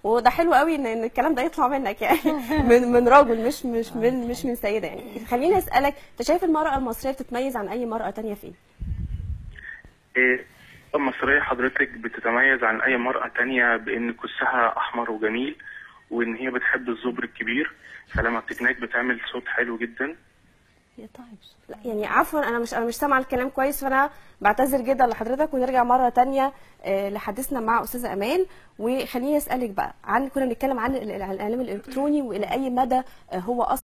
وده حلو قوي ان ان الكلام ده يطلع منك يعني من من راجل مش مش من مش من سيده يعني خليني اسالك انت شايف المراه المصريه بتتميز عن اي مراه تانية في ايه؟ إيه، المصرية حضرتك بتتميز عن أي مرأة تانية بإن كسها أحمر وجميل وإن هي بتحب الزبر الكبير فلما بتتناك بتعمل صوت حلو جدا يا طيب لا يعني عفوا انا مش انا مش سامعه الكلام كويس فانا بعتذر جدا لحضرتك ونرجع مره تانية آه، لحديثنا مع استاذه امال وخليني اسالك بقى عن كنا بنتكلم عن ال- الاعلام الالكتروني والى اي مدى آه، هو اصلا